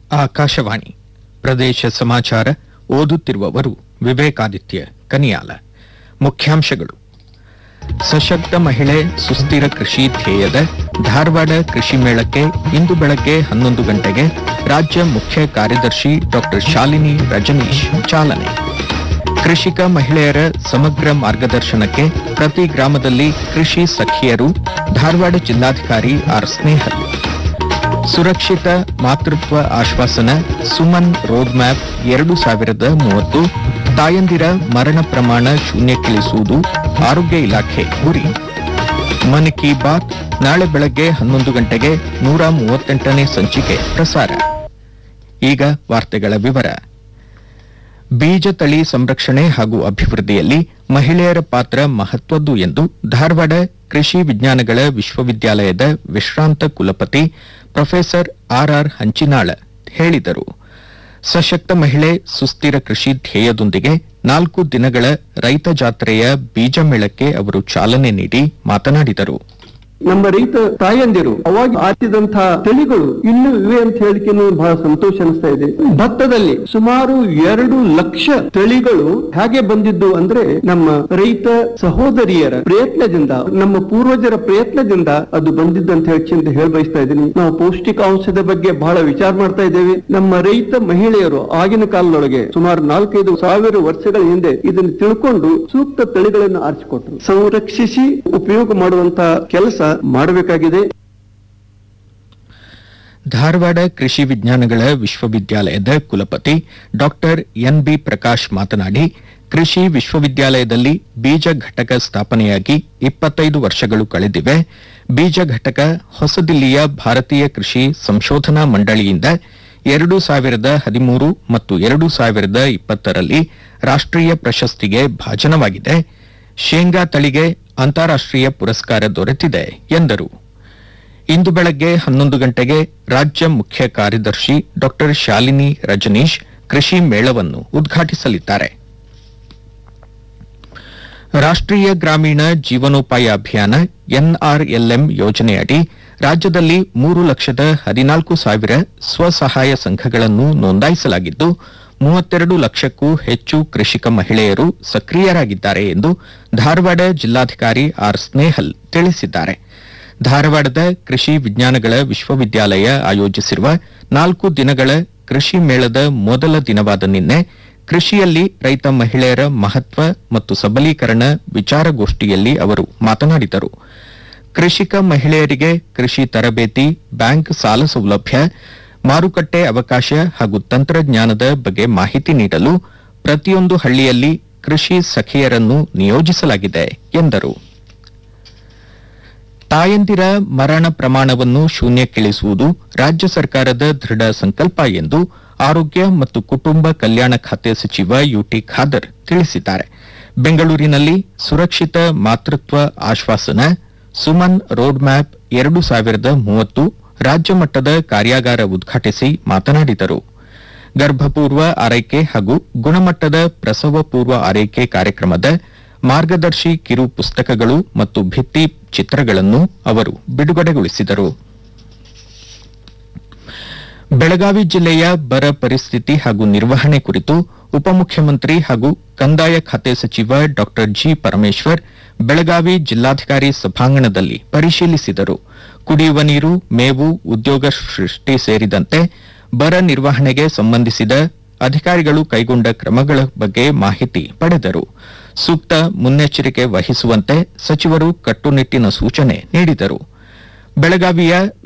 ಆಕಾಶವಾಣಿ ಪ್ರದೇಶ ಸಮಾಚಾರ ಓದುತ್ತಿರುವವರು ವಿವೇಕಾದಿತ್ಯ ಕನಿಯಾಲ ಮುಖ್ಯಾಂಶಗಳು ಸಶಕ್ತ ಮಹಿಳೆ ಸುಸ್ಥಿರ ಕೃಷಿ ಧ್ಯೇಯದ ಧಾರವಾಡ ಕೃಷಿ ಮೇಳಕ್ಕೆ ಇಂದು ಬೆಳಗ್ಗೆ ಹನ್ನೊಂದು ಗಂಟೆಗೆ ರಾಜ್ಯ ಮುಖ್ಯ ಕಾರ್ಯದರ್ಶಿ ಡಾಕ್ಟರ್ ಶಾಲಿನಿ ರಜನೀಶ್ ಚಾಲನೆ ಕೃಷಿಕ ಮಹಿಳೆಯರ ಸಮಗ್ರ ಮಾರ್ಗದರ್ಶನಕ್ಕೆ ಪ್ರತಿ ಗ್ರಾಮದಲ್ಲಿ ಕೃಷಿ ಸಖಿಯರು ಧಾರವಾಡ ಜಿಲ್ಲಾಧಿಕಾರಿ ಆರ್ ಸ್ನೇಹಲ್ ಸುರಕ್ಷಿತ ಮಾತೃತ್ವ ಆಶ್ವಾಸನ ಸುಮನ್ ರೋಡ್ ಮ್ಯಾಪ್ ಎರಡು ಸಾವಿರದ ಮೂವತ್ತು ತಾಯಂದಿರ ಮರಣ ಪ್ರಮಾಣ ಶೂನ್ಯಕ್ಕಿಳಿಸುವುದು ಆರೋಗ್ಯ ಇಲಾಖೆ ಗುರಿ ಮನ್ ಕಿ ಬಾತ್ ನಾಳೆ ಬೆಳಗ್ಗೆ ಹನ್ನೊಂದು ಗಂಟೆಗೆ ನೂರ ಮೂವತ್ತೆಂಟನೇ ಸಂಚಿಕೆ ಪ್ರಸಾರ ಈಗ ವಾರ್ತೆಗಳ ವಿವರ ಬೀಜ ತಳಿ ಸಂರಕ್ಷಣೆ ಹಾಗೂ ಅಭಿವೃದ್ಧಿಯಲ್ಲಿ ಮಹಿಳೆಯರ ಪಾತ್ರ ಮಹತ್ವದ್ದು ಎಂದು ಧಾರವಾಡ ಕೃಷಿ ವಿಜ್ಞಾನಗಳ ವಿಶ್ವವಿದ್ಯಾಲಯದ ವಿಶ್ರಾಂತ ಕುಲಪತಿ ಪ್ರೊಫೆಸರ್ ಆರ್ಆರ್ ಹಂಚಿನಾಳ ಹೇಳಿದರು ಸಶಕ್ತ ಮಹಿಳೆ ಸುಸ್ಥಿರ ಕೃಷಿ ಧ್ಯೇಯದೊಂದಿಗೆ ನಾಲ್ಕು ದಿನಗಳ ರೈತ ಜಾತ್ರೆಯ ಬೀಜ ಮೇಳಕ್ಕೆ ಅವರು ಚಾಲನೆ ನೀಡಿ ಮಾತನಾಡಿದರು ನಮ್ಮ ರೈತ ತಾಯಂದಿರು ಅವಾಗ ಹಾಕಿದಂತಹ ತಳಿಗಳು ಇನ್ನೂ ಇವೆ ಅಂತ ಹೇಳಿಕೆ ಬಹಳ ಸಂತೋಷ ಅನಿಸ್ತಾ ಇದೆ ಭತ್ತದಲ್ಲಿ ಸುಮಾರು ಎರಡು ಲಕ್ಷ ತಳಿಗಳು ಹೇಗೆ ಬಂದಿದ್ದು ಅಂದ್ರೆ ನಮ್ಮ ರೈತ ಸಹೋದರಿಯರ ಪ್ರಯತ್ನದಿಂದ ನಮ್ಮ ಪೂರ್ವಜರ ಪ್ರಯತ್ನದಿಂದ ಅದು ಬಂದಿದ್ದು ಅಂತ ಹೇಳಿ ಹೇಳ ಬಯಸ್ತಾ ಇದ್ದೀನಿ ನಾವು ಪೌಷ್ಟಿಕಾಂಶದ ಬಗ್ಗೆ ಬಹಳ ವಿಚಾರ ಮಾಡ್ತಾ ಇದ್ದೇವೆ ನಮ್ಮ ರೈತ ಮಹಿಳೆಯರು ಆಗಿನ ಕಾಲದೊಳಗೆ ಸುಮಾರು ನಾಲ್ಕೈದು ಸಾವಿರ ವರ್ಷಗಳ ಹಿಂದೆ ಇದನ್ನು ತಿಳ್ಕೊಂಡು ಸೂಕ್ತ ತಳಿಗಳನ್ನು ಆರಿಸಿಕೊಟ್ರು ಸಂರಕ್ಷಿಸಿ ಉಪಯೋಗ ಮಾಡುವಂತಹ ಕೆಲಸ ಮಾಡಬೇಕಾಗಿದೆ ಧಾರವಾಡ ಕೃಷಿ ವಿಜ್ಞಾನಗಳ ವಿಶ್ವವಿದ್ಯಾಲಯದ ಕುಲಪತಿ ಡಾಕ್ಟರ್ ಎನ್ಬಿ ಪ್ರಕಾಶ್ ಮಾತನಾಡಿ ಕೃಷಿ ವಿಶ್ವವಿದ್ಯಾಲಯದಲ್ಲಿ ಬೀಜ ಘಟಕ ಸ್ಥಾಪನೆಯಾಗಿ ಇಪ್ಪತ್ತೈದು ವರ್ಷಗಳು ಕಳೆದಿವೆ ಬೀಜ ಘಟಕ ಹೊಸದಿಲ್ಲಿಯ ಭಾರತೀಯ ಕೃಷಿ ಸಂಶೋಧನಾ ಮಂಡಳಿಯಿಂದ ಎರಡು ಸಾವಿರದ ಹದಿಮೂರು ಮತ್ತು ಎರಡು ಸಾವಿರದ ಇಪ್ಪತ್ತರಲ್ಲಿ ರಾಷ್ಟ್ರೀಯ ಪ್ರಶಸ್ತಿಗೆ ಭಾಜನವಾಗಿದೆ ಶೇಂಗಾ ತಳಿಗೆ ಅಂತಾರಾಷ್ಟ್ರೀಯ ಪುರಸ್ಕಾರ ದೊರೆತಿದೆ ಎಂದರು ಇಂದು ಬೆಳಗ್ಗೆ ಹನ್ನೊಂದು ಗಂಟೆಗೆ ರಾಜ್ಯ ಮುಖ್ಯ ಕಾರ್ಯದರ್ಶಿ ಡಾಕ್ಟರ್ ಶಾಲಿನಿ ರಜನೀಶ್ ಕೃಷಿ ಮೇಳವನ್ನು ಉದ್ಘಾಟಿಸಲಿದ್ದಾರೆ ರಾಷ್ಟ್ರೀಯ ಗ್ರಾಮೀಣ ಜೀವನೋಪಾಯ ಅಭಿಯಾನ ಎನ್ಆರ್ಎಲ್ಎಂ ಯೋಜನೆಯಡಿ ರಾಜ್ಯದಲ್ಲಿ ಮೂರು ಲಕ್ಷದ ಹದಿನಾಲ್ಕು ಸಾವಿರ ಸ್ವಸಹಾಯ ಸಂಘಗಳನ್ನು ನೋಂದಾಯಿಸಲಾಗಿದ್ದು ಮೂವತ್ತೆರಡು ಲಕ್ಷಕ್ಕೂ ಹೆಚ್ಚು ಕೃಷಿಕ ಮಹಿಳೆಯರು ಸಕ್ರಿಯರಾಗಿದ್ದಾರೆ ಎಂದು ಧಾರವಾಡ ಜಿಲ್ಲಾಧಿಕಾರಿ ಆರ್ ಸ್ನೇಹಲ್ ತಿಳಿಸಿದ್ದಾರೆ ಧಾರವಾಡದ ಕೃಷಿ ವಿಜ್ಞಾನಗಳ ವಿಶ್ವವಿದ್ಯಾಲಯ ಆಯೋಜಿಸಿರುವ ನಾಲ್ಕು ದಿನಗಳ ಕೃಷಿ ಮೇಳದ ಮೊದಲ ದಿನವಾದ ನಿನ್ನೆ ಕೃಷಿಯಲ್ಲಿ ರೈತ ಮಹಿಳೆಯರ ಮಹತ್ವ ಮತ್ತು ಸಬಲೀಕರಣ ವಿಚಾರಗೋಷ್ಠಿಯಲ್ಲಿ ಅವರು ಮಾತನಾಡಿದರು ಕೃಷಿಕ ಮಹಿಳೆಯರಿಗೆ ಕೃಷಿ ತರಬೇತಿ ಬ್ಯಾಂಕ್ ಸಾಲ ಸೌಲಭ್ಯ ಮಾರುಕಟ್ಟೆ ಅವಕಾಶ ಹಾಗೂ ತಂತ್ರಜ್ಞಾನದ ಬಗ್ಗೆ ಮಾಹಿತಿ ನೀಡಲು ಪ್ರತಿಯೊಂದು ಹಳ್ಳಿಯಲ್ಲಿ ಕೃಷಿ ಸಖಿಯರನ್ನು ನಿಯೋಜಿಸಲಾಗಿದೆ ಎಂದರು ತಾಯಂದಿರ ಮರಣ ಪ್ರಮಾಣವನ್ನು ಶೂನ್ಯಕ್ಕಿಳಿಸುವುದು ರಾಜ್ಯ ಸರ್ಕಾರದ ದೃಢ ಸಂಕಲ್ಪ ಎಂದು ಆರೋಗ್ಯ ಮತ್ತು ಕುಟುಂಬ ಕಲ್ಯಾಣ ಖಾತೆ ಸಚಿವ ಯುಟಿ ಖಾದರ್ ತಿಳಿಸಿದ್ದಾರೆ ಬೆಂಗಳೂರಿನಲ್ಲಿ ಸುರಕ್ಷಿತ ಮಾತೃತ್ವ ಆಶ್ವಾಸನ ಸುಮನ್ ರೋಡ್ ಮ್ಯಾಪ್ ಎರಡು ಸಾವಿರದ ಮೂವತ್ತು ರಾಜ್ಯ ಮಟ್ಟದ ಕಾರ್ಯಾಗಾರ ಉದ್ಘಾಟಿಸಿ ಮಾತನಾಡಿದರು ಗರ್ಭಪೂರ್ವ ಆರೈಕೆ ಹಾಗೂ ಗುಣಮಟ್ಟದ ಪ್ರಸವ ಪೂರ್ವ ಆರೈಕೆ ಕಾರ್ಯಕ್ರಮದ ಮಾರ್ಗದರ್ಶಿ ಕಿರು ಪುಸ್ತಕಗಳು ಮತ್ತು ಭಿತ್ತಿ ಚಿತ್ರಗಳನ್ನು ಅವರು ಬಿಡುಗಡೆಗೊಳಿಸಿದರು ಬೆಳಗಾವಿ ಜಿಲ್ಲೆಯ ಬರ ಪರಿಸ್ಥಿತಿ ಹಾಗೂ ನಿರ್ವಹಣೆ ಕುರಿತು ಉಪಮುಖ್ಯಮಂತ್ರಿ ಹಾಗೂ ಕಂದಾಯ ಖಾತೆ ಸಚಿವ ಡಾ ಜಿ ಪರಮೇಶ್ವರ್ ಬೆಳಗಾವಿ ಜಿಲ್ಲಾಧಿಕಾರಿ ಸಭಾಂಗಣದಲ್ಲಿ ಪರಿಶೀಲಿಸಿದರು ಕುಡಿಯುವ ನೀರು ಮೇವು ಉದ್ಯೋಗ ಸೃಷ್ಟಿ ಸೇರಿದಂತೆ ಬರ ನಿರ್ವಹಣೆಗೆ ಸಂಬಂಧಿಸಿದ ಅಧಿಕಾರಿಗಳು ಕೈಗೊಂಡ ಕ್ರಮಗಳ ಬಗ್ಗೆ ಮಾಹಿತಿ ಪಡೆದರು ಸೂಕ್ತ ಮುನ್ನೆಚ್ಚರಿಕೆ ವಹಿಸುವಂತೆ ಸಚಿವರು ಕಟ್ಟುನಿಟ್ಟಿನ ಸೂಚನೆ ನೀಡಿದರು ಬೆಳಗಾವಿಯ